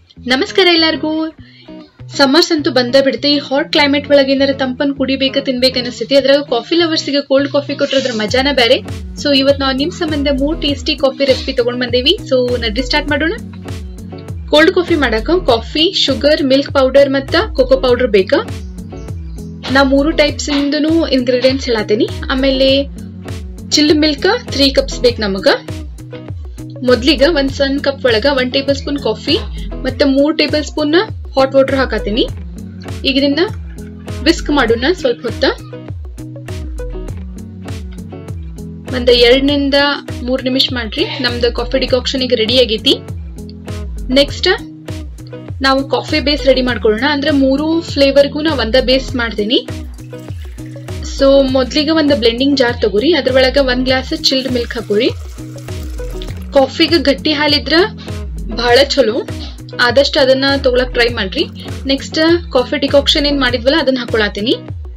ನಮಸ್ಕಾರ ಎಲ್ಲರಿಗೂ ಸಮ್ಮರ್ಸ್ ಅಂತೂ ಬಂದ ಬಿಡುತ್ತೆ ಈ ಹಾಟ್ ಕ್ಲೈಮೇಟ್ ಒಳಗೆ ಏನಾರ ತಂಪನ್ ಕುಡಿಬೇಕ ತಿನ್ಬೇಕು ಅನಿಸ್ತೈತಿ ಅದ್ರಾಗ ಕಾಫಿ ಲವರ್ಸ್ಗೆ ಕೋಲ್ಡ್ ಕಾಫಿ ಕೊಟ್ರೆ ಅದ್ರ ಮಜಾನ ಬೇರೆ ಸೊ ಇವತ್ ನಾವು ನಿಮ್ ಸಂಬಂಧ ಮೂರ್ ಟೇಸ್ಟಿ ಕಾಫಿ ರೆಸಿಪಿ ತಗೊಂಡ್ ಬಂದೇವಿ ಸೊ ನಡ್ರಿ ಸ್ಟಾರ್ಟ್ ಮಾಡೋಣ ಕೋಲ್ಡ್ ಕಾಫಿ ಮಾಡಕ ಕಾಫಿ ಶುಗರ್ ಮಿಲ್ಕ್ ಪೌಡರ್ ಮತ್ತ ಕೋಕೋ ಪೌಡರ್ ಬೇಕಾ ನಾ ಮೂರು ಟೈಪ್ಸ್ ಇಂದನು ಇಂಗ್ರೀಡಿಯೆಂಟ್ಸ್ ಹೇಳತ್ತೀನಿ ಆಮೇಲೆ ಚಿಲ್ಡ್ ಮಿಲ್ಕ್ ತ್ರೀ ಕಪ್ಸ್ ಬೇಕು ನಮಗ ಮೊದ್ಲಿಗ ಒಂದ್ ಸಣ್ಣ ಕಪ್ ಒಳಗ ಒನ್ ಟೇಬಲ್ ಸ್ಪೂನ್ ಕಾಫಿ ಮತ್ತೆ ಮೂರ್ ಟೇಬಲ್ ಸ್ಪೂನ್ ಹಾಟ್ ವಾಟರ್ ಹಾಕತೀನಿ ಈಗ ಇದನ್ನ ವಿಸ್ಕ್ ಮಾಡೋಣ ಸ್ವಲ್ಪ ಹೊತ್ತ ಒಂದ್ ಎರಡನಿಂದ ಮೂರ್ ನಿಮಿಷ ಮಾಡ್ರಿ ನಮ್ದು ಕಾಫಿ ಡಿಕಾಕ್ಷನ್ ಈಗ ರೆಡಿ ಆಗೈತಿ ನೆಕ್ಸ್ಟ್ ನಾವು ಕಾಫಿ ಬೇಸ್ ರೆಡಿ ಮಾಡ್ಕೊಳ್ಳೋಣ ಅಂದ್ರೆ ಮೂರು ಫ್ಲೇವರ್ಗೂ ನಾ ಒಂದ ಬೇಸ್ ಮಾಡ್ತೀನಿ ಸೊ ಮೊದ್ಲಿಗೆ ಒಂದು ಬ್ಲೆಂಡಿಂಗ್ ಜಾರ್ ತಗೋರಿ ಅದ್ರೊಳಗ ಒಂದ್ ಗ್ಲಾಸ್ ಚಿಲ್ಡ್ ಮಿಲ್ಕ್ ಹಾಕೋರಿ ಕಾಫಿಗೆ ಗಟ್ಟಿ ಹಾಲಿದ್ರ ಬಹಳ ಚಲೋ ಆದಷ್ಟು ಅದನ್ನ ತಗೊಳಕ್ ಟ್ರೈ ಮಾಡ್ರಿ ನೆಕ್ಸ್ಟ್ ಕಾಫಿ ಡಿಕಾಕ್ಷನ್ ಏನ್ ಮಾಡಿದ್ವಲ್ಲ ಅದನ್ನ ಹಾಕೊಳತೀನಿ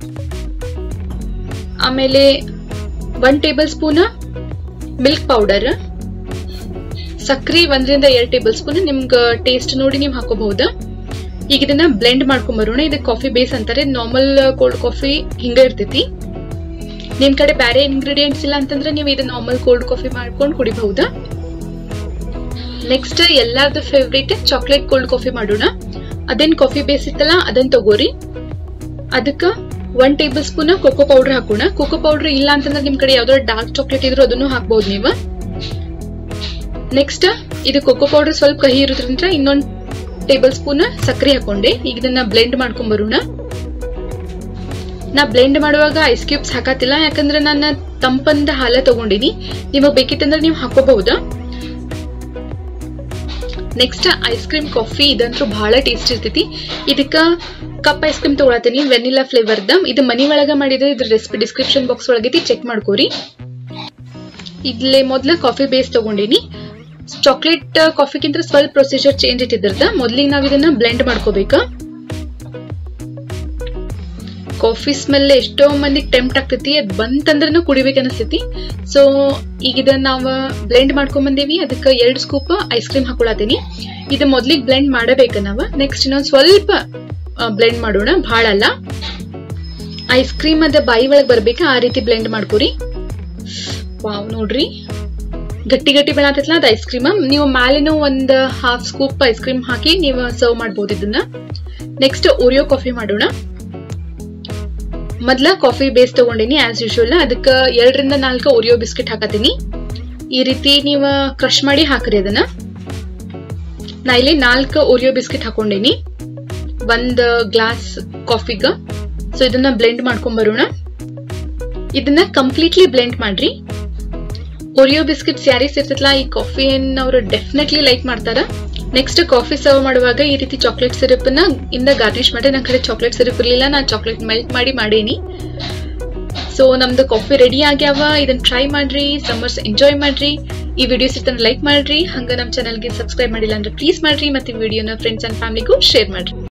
ಆಮೇಲೆ one tablespoon milk powder ಸಕ್ರಿ ಒಂದರಿಂದ ಎರಡು ಟೇಬಲ್ ಸ್ಪೂನ್ ನಿಮ್ಗ ಟೇಸ್ಟ್ ನೋಡಿ ನೀವು ಹಾಕೋಬಹುದು ಈಗ ಇದನ್ನ ಬ್ಲೆಂಡ್ ಮಾಡ್ಕೊಂಡ್ ಬರೋಣ ಇದಕ್ಕೆ ಕಾಫಿ ಬೇಸ್ ಅಂತಾರೆ ನಾರ್ಮಲ್ ಕೋಲ್ಡ್ ಕಾಫಿ ಹಿಂಗ ಇರ್ತೈತಿ ನಿಮ್ ಕಡೆ ಬೇರೆ ಇಂಗ್ರೀಡಿಯೆಂಟ್ಸ್ ಇಲ್ಲ ಅಂತಂದ್ರೆ ನೀವು ಇದನ್ನ ನಾರ್ಮಲ್ ಕೋಲ್ಡ್ ಕಾಫಿ ಮಾಡ್ಕೊಂಡು ಕುಡಿಬಹುದಾ ನೆಕ್ಸ್ಟ್ ಎಲ್ಲಾರ್ದು ಫೇವ್ರೇಟ್ ಚಾಕ್ಲೇಟ್ ಕೋಲ್ಡ್ ಕಾಫಿ ಮಾಡೋಣ ಅದೇನ್ ಕಾಫಿ ಬೇಸ್ ಇತ್ತಲ್ಲ ಅದನ್ನ ತಗೋರಿ ಅದಕ್ಕ one tablespoon cocoa powder ಹಾಕೋಣ ಕೋಕೋ ಪೌಡರ್ ಇಲ್ಲ ಅಂತಂದ್ರೆ ನಿಮ್ ಕಡೆ ಯಾವ್ದಾದ್ರು ಡಾರ್ಕ್ ಚಾಕ್ಲೇಟ್ ಇದ್ರು ಅದನ್ನು ಹಾಕ್ಬಹುದು ನೀವು ನೆಕ್ಸ್ಟ್ ಇದು ಕೋಕೋ ಪೌಡರ್ ಸ್ವಲ್ಪ ಕಹಿ ಇರೋದ್ರಿಂದ ಇನ್ನೊಂದ್ ಟೇಬಲ್ ಸ್ಪೂನ್ ಸಕ್ಕರೆ ಹಾಕೊಂಡೆ ಈಗ ಇದನ್ನ ಬ್ಲೆಂಡ್ ಮಾಡ್ಕೊಂಡ್ ಬರೋಣ ನಾ ಬ್ಲೆಂಡ್ ಮಾಡುವಾಗ ಐಸ್ ಕ್ಯೂಬ್ಸ್ ಹಾಕತಿಲ್ಲ ಯಾಕಂದ್ರೆ ನಾನು ತಂಪಂದ ಹಾಲ ತಗೊಂಡಿನಿ ನಿಮಗ್ ಬೇಕಿತ್ತಂದ್ರೆ ನೀವು ಹಾಕೋಬಹುದಾ ನೆಕ್ಸ್ಟ್ ಐಸ್ ಕ್ರೀಮ್ ಕಾಫಿ ಇದಂತೂ ಬಹಳ ಟೇಸ್ಟ್ ಇರ್ತೈತಿ ಇದಕ್ಕ ಕಪ್ ಐಸ್ ಕ್ರೀಮ್ ತಗೊಳತೀನಿ ವೆನಿಲಾ ಫ್ಲೇವರ್ದ ಇದು ಮನಿ ಒಳಗ ಮಾಡಿದ್ರೆ ಇದ್ರ ರೆಸಿಪಿ ಡಿಸ್ಕ್ರಿಪ್ಷನ್ ಬಾಕ್ಸ್ ಒಳಗೈತಿ ಚೆಕ್ ಮಾಡ್ಕೋರಿ ಇಲ್ಲೇ ಮೊದ್ಲ ಕಾಫಿ ಬೇಸ್ ತಗೊಂಡಿನಿ ಚಾಕ್ಲೇಟ್ ಕಾಫಿಗಿಂತ ಸ್ವಲ್ಪ ಪ್ರೊಸೀಜರ್ ಚೇಂಜ್ ಇಟ್ಟಿದ್ರದ ಮೊದ್ಲಿಗೆ ನಾವ್ ಇದನ್ನ ಬ್ಲೆಂಡ್ ಮಾಡ್ಕೋಬೇಕ ಕಾಫಿ ಸ್ಮೆಲ್ ಎಷ್ಟೋ ಮಂದಿಗೆ ಟೆಂಪ್ಟ್ ಆಗ್ತೈತಿ ಅದ್ ಬಂತಂದ್ರನು ಕುಡಿಬೇಕು ಅನಿಸ್ತೈತಿ ಸೊ ಈಗ ಇದನ್ನ ನಾವು ಬ್ಲೆಂಡ್ ಮಾಡ್ಕೊಂಡ್ ಬಂದೇವಿ ಅದಕ್ಕೆ ಎರಡು ಸ್ಕೂಪ್ ಐಸ್ ಕ್ರೀಮ್ ಹಾಕೊಳತೀನಿ ಇದು ಮೊದ್ಲಿಗೆ ಬ್ಲೆಂಡ್ ಮಾಡಬೇಕ ನಾವ ನೆಕ್ಸ್ಟ್ ಇನ್ನೊಂದ್ ಸ್ವಲ್ಪ ಬ್ಲೆಂಡ್ ಮಾಡೋಣ ಭಾಳ ಅಲ್ಲ ಐಸ್ ಕ್ರೀಮ್ ಅದ ಬಾಯಿ ಒಳಗ್ ಬರ್ಬೇಕ ಆ ರೀತಿ ಬ್ಲೆಂಡ್ ಮಾಡ್ಕೊರಿ ವಾವ್ ನೋಡ್ರಿ ಗಟ್ಟಿ ಗಟ್ಟಿ ಬೆಳತೈತಲ್ಲ ಅದು ಐಸ್ ಕ್ರೀಮ್ ನೀವು ಮ್ಯಾಲಿನೂ ಒಂದ್ ಹಾಫ್ ಸ್ಕೂಪ್ ಐಸ್ ಕ್ರೀಮ್ ಹಾಕಿ ನೀವು ಸರ್ವ್ ಮಾಡ್ಬೋದು ಇದನ್ನ ನೆಕ್ಸ್ಟ್ ಓರಿಯೋ ಕಾಫಿ ಮಾಡೋಣ ಮೊದ್ಲ ಕಾಫಿ ಬೇಸ್ ತಗೊಂಡಿನಿ ಆಸ್ ಯೂಶುವಲ್ ಅದಕ್ಕ ಎರಡರಿಂದ ನಾಲ್ಕು ಓರಿಯೋ ಬಿಸ್ಕೆಟ್ ಹಾಕತೀನಿ ಈ ರೀತಿ ನೀವು ಕ್ರಶ್ ಮಾಡಿ ಹಾಕ್ರಿ ಅದನ್ನ ನಾ ಇಲ್ಲಿ ನಾಲ್ಕು ಓರಿಯೋ ಬಿಸ್ಕೆಟ್ ಹಾಕೊಂಡೇನಿ ಒಂದ್ ಗ್ಲಾಸ್ ಕಾಫಿಗ ಸೊ ಇದನ್ನ ಬ್ಲೆಂಡ್ ಮಾಡ್ಕೊಂಡ್ ಬರೋಣ ಇದನ್ನ ಕಂಪ್ಲೀಟ್ಲಿ ಬ್ಲೆಂಡ್ ಮಾಡ್ರಿ ಓರಿಯೋ ಬಿಸ್ಕೆಟ್ಸ್ ಯಾರಿಗೆ ಸಿರ್ತೈತಲ್ಲ ಈ ಕಾಫಿ ಅವ್ರು ಡೆಫಿನೆಟ್ಲಿ ಲೈಕ್ ಮಾಡ್ತಾರ ನೆಕ್ಸ್ಟ್ ಕಾಫಿ ಸರ್ವ್ ಮಾಡುವಾಗ ಈ ರೀತಿ ಚಾಕ್ಲೇಟ್ ಸಿರಪ್ ನ ಇಂದ ಗಾರ್ನಿಶ್ ಮಾಡಿ ನನ್ನ ಕಡೆ ಚಾಕ್ಲೇಟ್ ಸಿರಪ್ ಇರ್ಲಿಲ್ಲ ನಾ ಚಾಕ್ಲೇಟ್ ಮೆಲ್ಟ್ ಮಾಡಿ ಮಾಡೇನಿ ಸೊ ನಮ್ದು ಕಾಫಿ ರೆಡಿ ಆಗ್ಯಾವ ಇದನ್ನ ಟ್ರೈ ಮಾಡ್ರಿ ಸಮ್ಮರ್ಸ್ ಎಂಜಾಯ್ ಮಾಡ್ರಿ ಈ ವಿಡಿಯೋಸ್ ಇರ್ತನ ಲೈಕ್ ಮಾಡ್ರಿ ಹಂಗ ನಮ್ಮ ಚಾನಲ್ಗೆ ಸಬ್ಸ್ಕ್ರೈಬ್ ಮಾಡಿಲ್ಲ ಅಂದ್ರೆ ಪ್ಲೀಸ್ ಮಾಡ್ರಿ ಮತ್ತೆ ವಿಡಿಯೋನ ಫ್ರೆಂಡ್ಸ್ ಅಂಡ್ ಫ್ಯಾಮಿಲಿಗೂ ಶೇರ್ ಮಾಡ್ರಿ